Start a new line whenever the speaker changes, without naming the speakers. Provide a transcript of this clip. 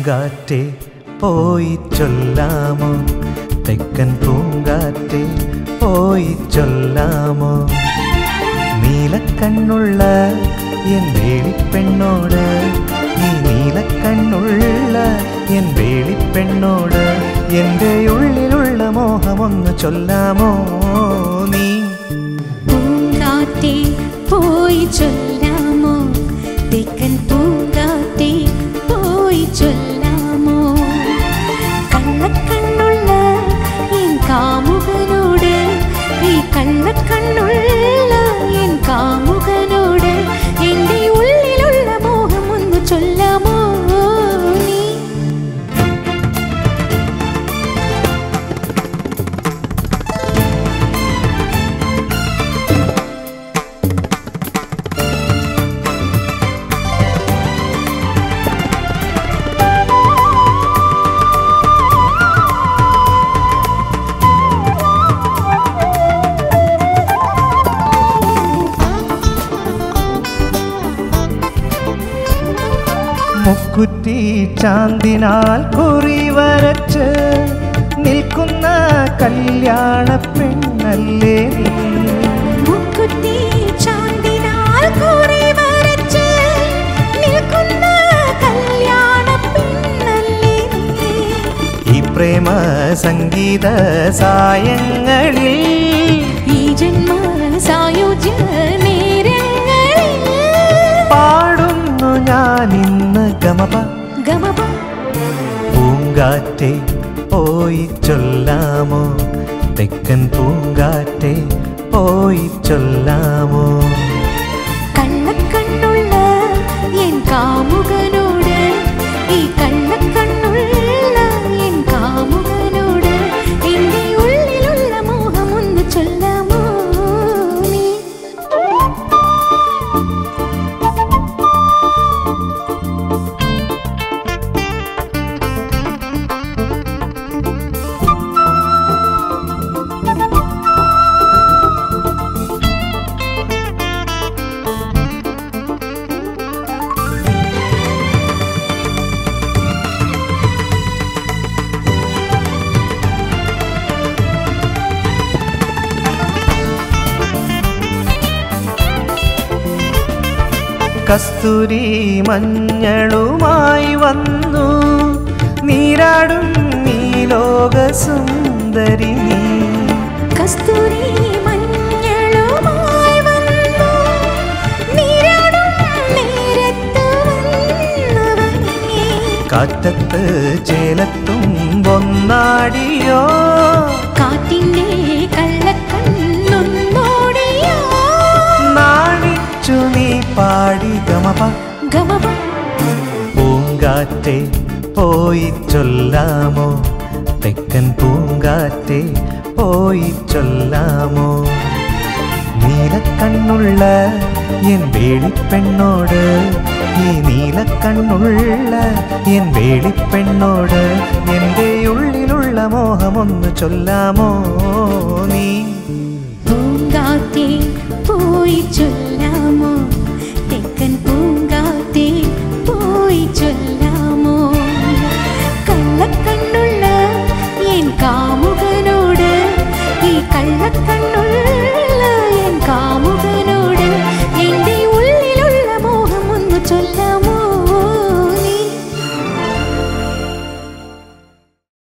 പൂങ്കാറ്റെ പോയി ചൊല്ലാമോ തെക്കൻ പൂങ്കാറ്റെ പോയി ചൊല്ലാമോ നീലക്കണ്ണുള്ള എൻ വേളിപ്പെണ്ണോട് ഈ നീലക്കണ്ണുള്ള എൻ വേളിപ്പെണ്ണോട് എൻ്റെ ഉള്ളിലുള്ള മോഹമൊന്ന് ചൊല്ലാമോ നീ
പൂങ്കാറ്റേ പോയി ചൊല്ലാമോ തെക്കൻ പൂങ്കാറ്റേ പോയി ചൊല്ലാമോ കള്ളക്കണ്ണുള്ള എൻ കാമുകനോട് ഈ കള്ളക്കണ്ണുള്ള എൻ കാമുകനോട് എൻ്റെ ഉള്ളിലുള്ള മോഹം ഒന്ന് ചൊല്ലാമോ നീ
മുക്കുറ്റി ചാന്തിനാൽ കുറി വരച്ച് നിൽക്കുന്ന കല്യാണ പെണ്ണല്ലേ നീ
മുക്കുത്തി ചാന്തിനാൽ കുറി വരച്ച് നിൽക്കുന്ന കല്യാണ പെണ്ണല്ലേ നീ.
ഈ പ്രേമ സംഗീത സായങ്ങളിൽ
ഈ ജന്മ സായുജ്യ നേരങ്ങളിൽ
പാടുന്നു ഞാൻ ഇന്ന് ഗമപ
ഗമപ
പൂങ്കാറ്റെ പോയി ചൊല്ലാമോ തെക്കൻ പൂങ്കാറ്റെ പോയി ചൊല്ലാമോ
കള്ളക്കണ്ണുള്ള എൻ കാമുകനോട് ഈ കള്ളക്കണ്ണുള്ള എൻ കാമുകനോട് എൻ്റെ ഉള്ളിലുള്ള മോഹം ഒന്ന് ചൊല്ലാമോ നീ
കസ്തൂരി മഞ്ഞളുമായി വന്നു നീരാടും നീ ലോക സുന്ദരി നീ
കസ്തൂരി മഞ്ഞളുമായി വന്നു നീരാടും നേരത്ത് വന്നവനേ
കാറ്റത്ത് ചേലത്തും പൊന്നാടിയോ
കാറ്റിന്റെ കള്ളക്കണ്ണൊന്നോടിയോ
നാണിച്ചു നീ പാടി ഗമപ
ഗമപ
പൂങ്കാറ്റെ പോയി ചൊല്ലാമോ തെക്കൻ പൂങ്കാറ്റെ പോയി ചൊല്ലാമോ നീലക്കണ്ണുള്ള എൻ വേളിപ്പെണ്ണോട് ഈ നീലക്കണ്ണുള്ള എൻ വേളിപ്പെണ്ണോട് എൻ്റെ ഉള്ളിലുള്ള മോഹമൊന്ന് ചൊല്ലാമോ നീ
പൂങ്കാറ്റേ പോയി ചൊല്ലാമോ തെക്കൻ പൂങ്കാറ്റേ പോയി ചൊല്ലാമോ കള്ളക്കണ്ണുള്ള എൻ കാമു